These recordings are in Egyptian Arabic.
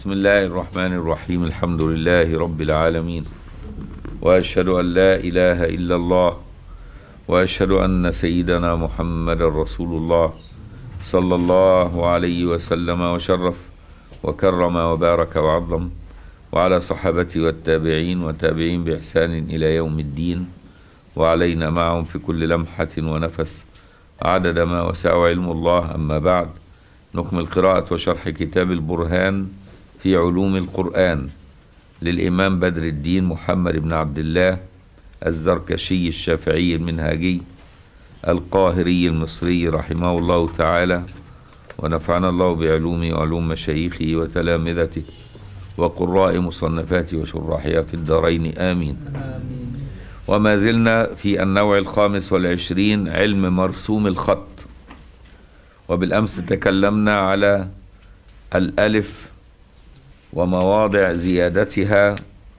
بسم الله الرحمن الرحيم الحمد لله رب العالمين واشهد ان لا اله الا الله واشهد ان سيدنا محمد رسول الله صلى الله عليه وسلم وشرف وكرم وبارك وعظم وعلى صحابته والتابعين وتابعين باحسان الى يوم الدين وعلينا معهم في كل لمحه ونفس عدد ما وسع علم الله اما بعد نكمل قراءة وشرح كتاب البرهان في علوم القرآن للإمام بدر الدين محمد بن عبد الله الزركشي الشافعي المنهاجي القاهري المصري رحمه الله تعالى ونفعنا الله بعلومه وعلوم مشايخه وتلامذته وقراء مصنفاته وشراحها في الدارين آمين وما زلنا في النوع الخامس والعشرين علم مرسوم الخط وبالأمس تكلمنا على الألف ومواضع زيادتها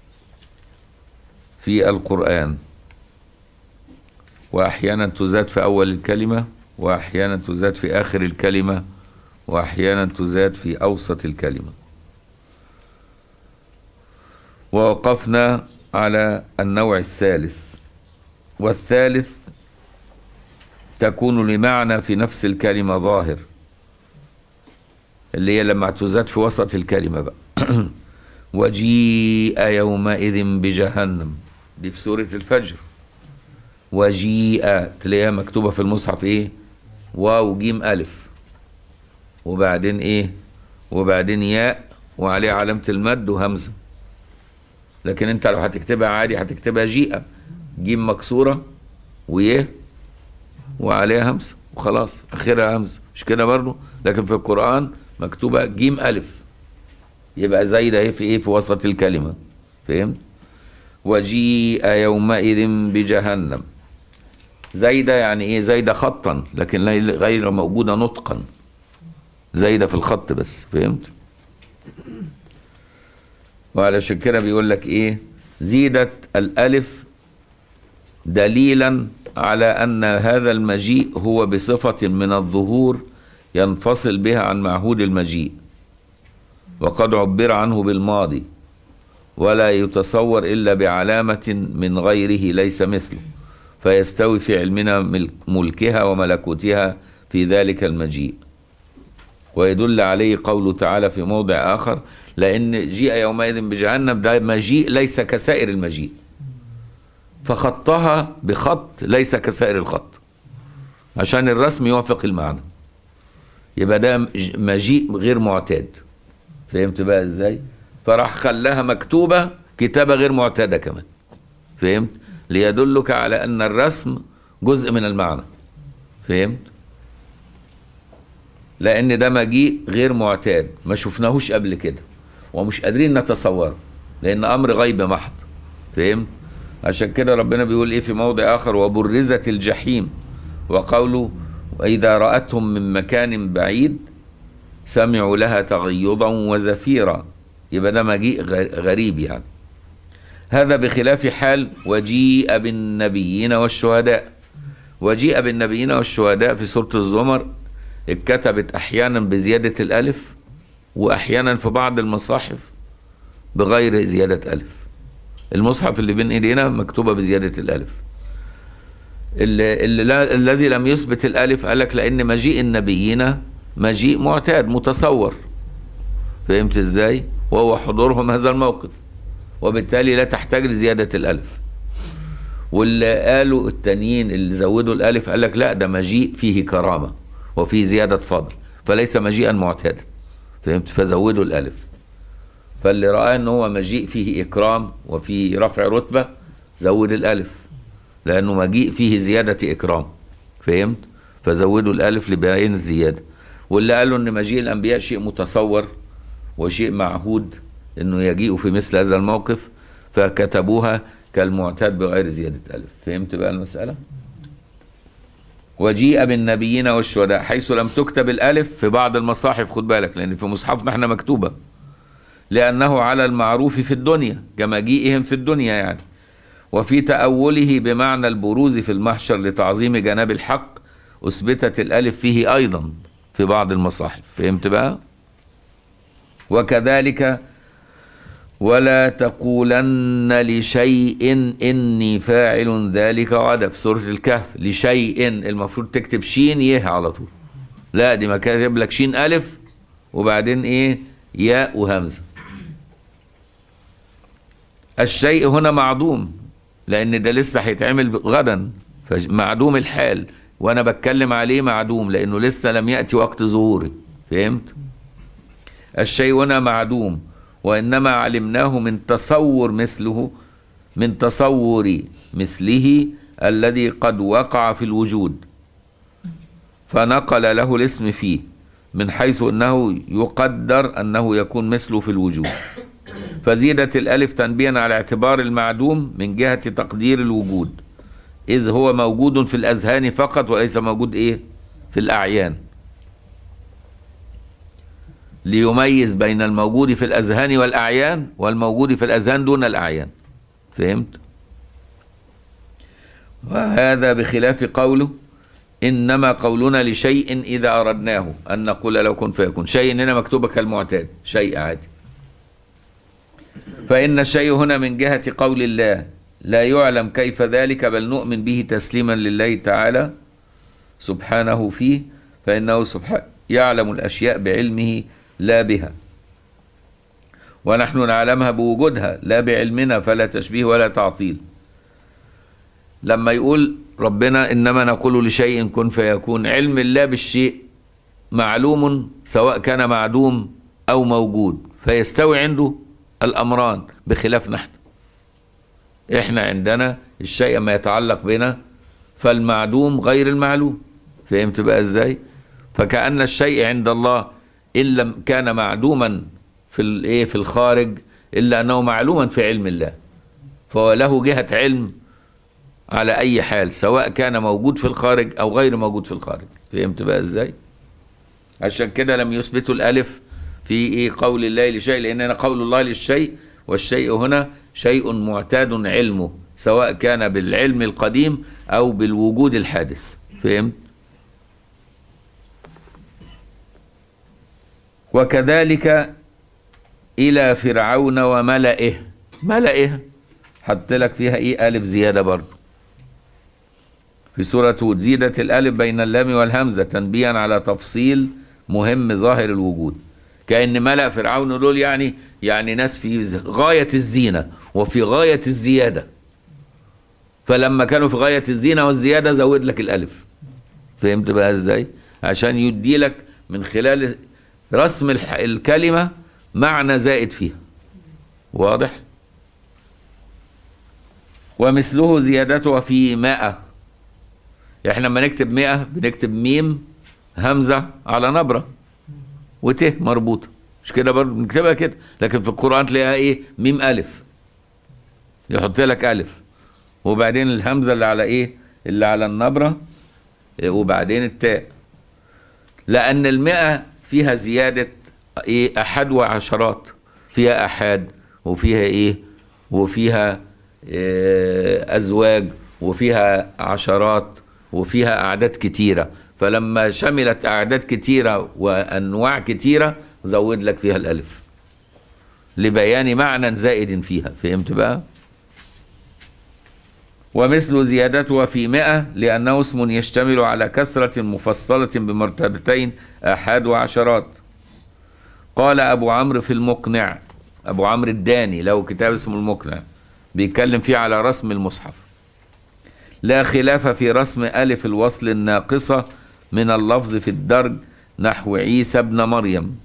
في القرآن وأحيانا تزاد في أول الكلمة وأحيانا تزاد في آخر الكلمة وأحيانا تزاد في أوسط الكلمة ووقفنا على النوع الثالث والثالث تكون لمعنى في نفس الكلمة ظاهر اللي هي لما تزاد في وسط الكلمة بقى وجيء يومئذ بجهنم دي في سورة الفجر وجيء تلاقيها مكتوبة في المصحف ايه واو جيم ألف وبعدين ايه وبعدين ياء وعليه علامة المد وهمزة لكن انت لو هتكتبها عادي هتكتبها جيء جيم مكسورة ويه وعليها همزة وخلاص اخرها همزة مش كده برضه لكن في القرآن مكتوبة جيم ألف يبقى زايدة ايه في ايه في وسط الكلمة فهمت وجيء يومئذ بجهنم زايدة يعني ايه زايدة خطا لكن غير موجودة نطقا زايدة في الخط بس فهمت وعلشان كده بيقول لك ايه زيدت الالف دليلا على ان هذا المجيء هو بصفة من الظهور ينفصل بها عن معهود المجيء وقد عبر عنه بالماضي ولا يتصور الا بعلامة من غيره ليس مثله فيستوي في علمنا ملكها وملكوتها في ذلك المجيء ويدل عليه قوله تعالى في موضع آخر لأن جيء يومئذ بجهنم ده مجيء ليس كسائر المجيء فخطها بخط ليس كسائر الخط عشان الرسم يوافق المعنى يبقى ده مجيء غير معتاد فهمت بقى ازاي فراح خلاها مكتوبة كتابة غير معتادة كمان فهمت ليدلك على أن الرسم جزء من المعنى فهمت لأن ده مجيء غير معتاد ما شفناهوش قبل كده ومش قادرين نتصوره لأن أمر غيب محض فهمت عشان كده ربنا بيقول إيه في موضع آخر وبرزت الجحيم وقوله وإذا رأتهم من مكان بعيد سمعوا لها تغيظا وزفيرا يبقى ده مجيء غريب يعني هذا بخلاف حال وجيء بالنبيين والشهداء وجيء بالنبيين والشهداء في سورة الزمر اتكتبت احيانا بزيادة الالف واحيانا في بعض المصاحف بغير زيادة الف المصحف اللي بين ايدينا مكتوبة بزيادة الالف اللي اللي الذي لم يثبت الالف قالك لان مجيء النبيين مجيء معتاد متصور فهمت ازاي وهو حضورهم هذا الموقف وبالتالي لا تحتاج لزيادة الالف واللي قالوا التانيين اللي زودوا الالف قال لك لا ده مجيء فيه كرامه وفيه زيادة فضل فليس مجيئا معتادا فهمت فزودوا الألف فاللي رأى أنه هو مجيء فيه إكرام وفيه رفع رتبة زود الألف لأنه مجيء فيه زيادة إكرام فهمت فزودوا الألف لبيان الزيادة واللي قالوا أن مجيء الأنبياء شيء متصور وشيء معهود أنه يجيء في مثل هذا الموقف فكتبوها كالمعتاد بغير زيادة ألف فهمت بقى المسألة؟ وجيء بالنبيين والشهداء حيث لم تكتب الالف في بعض المصاحف خد بالك لان في مصحفنا احنا مكتوبه لانه على المعروف في الدنيا كمجيئهم في الدنيا يعني وفي تأوله بمعنى البروز في المحشر لتعظيم جناب الحق أثبتت الألف فيه أيضا في بعض المصاحف فهمت بقى؟ وكذلك ولا تقولن لشيء إني فاعل ذلك غدا في سورة الكهف لشيء المفروض تكتب شين يه على طول لا دي ما كاتب لك شين ألف وبعدين إيه ياء وهمزة الشيء هنا معدوم لأن ده لسه هيتعمل غدا فمعدوم الحال وأنا بتكلم عليه معدوم لأنه لسه لم يأتي وقت ظهوره فهمت؟ الشيء هنا معدوم وإنما علمناه من تصور مثله من تصور مثله الذي قد وقع في الوجود فنقل له الاسم فيه من حيث أنه يقدر أنه يكون مثله في الوجود فزيدت الألف تنبيا على اعتبار المعدوم من جهة تقدير الوجود إذ هو موجود في الأذهان فقط وليس موجود إيه في الأعيان ليميز بين الموجود في الأذهان والأعيان والموجود في الأذهان دون الأعيان فهمت؟ وهذا بخلاف قوله إنما قولنا لشيء إذا أردناه أن نقول لو كن فيكون شيء هنا مكتوبة كالمعتاد شيء عادي فإن الشيء هنا من جهة قول الله لا يعلم كيف ذلك بل نؤمن به تسليما لله تعالى سبحانه فيه فإنه سبحانه يعلم الأشياء بعلمه لا بها ونحن نعلمها بوجودها لا بعلمنا فلا تشبيه ولا تعطيل لما يقول ربنا إنما نقول لشيء كن فيكون علم الله بالشيء معلوم سواء كان معدوم أو موجود فيستوي عنده الأمران بخلاف نحن إحنا عندنا الشيء ما يتعلق بنا فالمعدوم غير المعلوم فهمت بقى إزاي فكأن الشيء عند الله إن لم كان معدوما في الإيه في الخارج إلا أنه معلوما في علم الله فهو له جهة علم على أي حال سواء كان موجود في الخارج أو غير موجود في الخارج فهمت بقى إزاي عشان كده لم يثبتوا الألف في إيه قول الله لشيء لأننا قول الله للشيء والشيء هنا شيء معتاد علمه سواء كان بالعلم القديم أو بالوجود الحادث فهمت وكذلك إلى فرعون وملئه ملئه حط لك فيها إيه ألف زيادة برضو في سورة هود زيدت الألف بين اللام والهمزة تنبيها على تفصيل مهم ظاهر الوجود كأن ملأ فرعون دول يعني يعني ناس في غاية الزينة وفي غاية الزيادة فلما كانوا في غاية الزينة والزيادة زود لك الألف فهمت بقى ازاي عشان يدي لك من خلال رسم الح- الكلمة معنى زائد فيها واضح ومثله زيادتها في مائة احنا لما نكتب مئة بنكتب ميم همزة على نبرة وت مربوطة مش كده برضه بنكتبها كده لكن في القرآن تلاقيها ايه ميم ألف يحط لك ألف وبعدين الهمزة اللي على ايه اللي على النبرة إيه، وبعدين التاء لأن المئة فيها زيادة ايه أحد وعشرات فيها أحاد وفيها ايه وفيها إيه أزواج وفيها عشرات وفيها أعداد كتيرة فلما شملت أعداد كتيرة وأنواع كتيرة زود لك فيها الألف لبيان معنى زائد فيها فهمت بقى ومثل زيادتها في مئة لأنه اسم يشتمل على كثرة مفصلة بمرتبتين أحاد وعشرات قال أبو عمرو في المقنع أبو عمرو الداني له كتاب اسمه المقنع بيتكلم فيه على رسم المصحف لا خلاف في رسم ألف الوصل الناقصة من اللفظ في الدرج نحو عيسى ابن مريم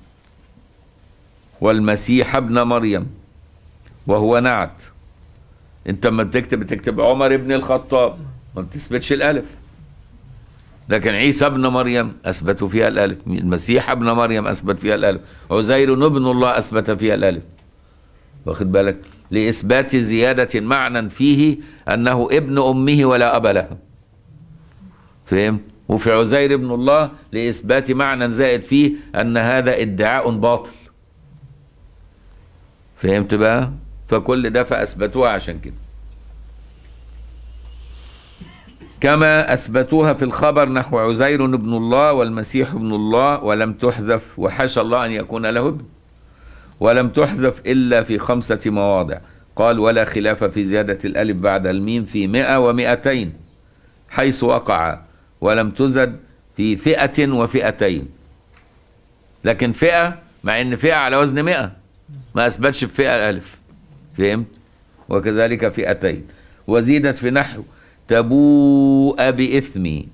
والمسيح ابن مريم وهو نعت انت لما بتكتب بتكتب عمر ابن الخطاب ما بتثبتش الالف لكن عيسى ابن مريم اثبتوا فيها الالف المسيح ابن مريم اثبت فيها الالف عزير ابن الله اثبت فيها الالف واخد بالك لاثبات زياده معنى فيه انه ابن امه ولا اب له فهمت وفي عزير ابن الله لاثبات معنى زائد فيه ان هذا ادعاء باطل فهمت بقى فكل ده فاثبتوها عشان كده كما اثبتوها في الخبر نحو عزير ابن الله والمسيح ابن الله ولم تحذف وحاشا الله ان يكون له ابن ولم تحذف إلا في خمسة مواضع قال ولا خلاف في زيادة الألف بعد الميم في مئة ومئتين حيث وقع ولم تزد في فئة وفئتين لكن فئة مع ان فئة على وزن مئة ما اثبتش في فئة الف فهمت وكذلك فئتين وزيدت في نحو تبوء بإثمي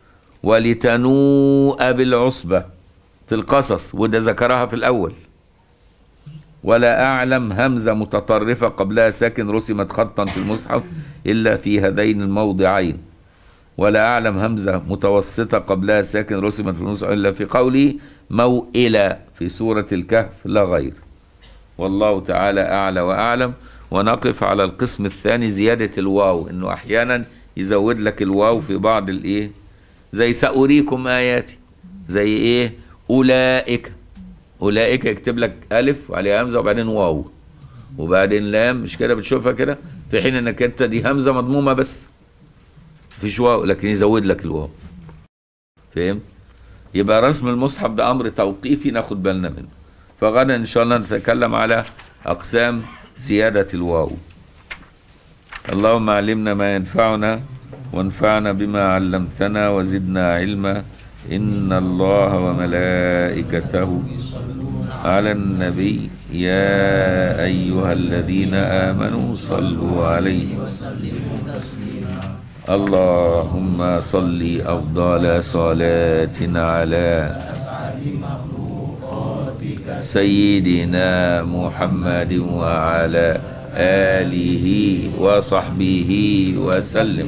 ولتنوء بالعصبة في القصص وده ذكرها في الأول ولا أعلم همزة متطرفة قبلها ساكن رسمت خطا في المصحف إلا في هذين الموضعين ولا أعلم همزة متوسطة قبلها ساكن رسمت في المصحف إلا في قوله موئلة في سورة الكهف لا غير والله تعالى أعلى وأعلم ونقف على القسم الثاني زيادة الواو إنه أحيانا يزود لك الواو في بعض الإيه زي سأريكم آياتي زي إيه أولئك أولئك يكتب لك ألف وعليها همزة وبعدين واو وبعدين لام مش كده بتشوفها كده في حين إنك أنت دي همزة مضمومة بس مفيش واو لكن يزود لك الواو فهمت يبقى رسم المصحف ده امر توقيفي ناخد بالنا منه فغدا ان شاء الله نتكلم على اقسام زياده الواو اللهم علمنا ما ينفعنا وانفعنا بما علمتنا وزدنا علما ان الله وملائكته على النبي يا ايها الذين امنوا صلوا عليه اللهم صل افضل صلاه على سيدنا محمد وعلى اله وصحبه وسلم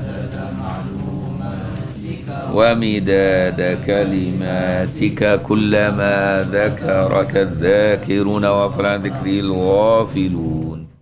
ومداد كلماتك كلما ذكرك الذاكرون وفر عن ذكره الغافلون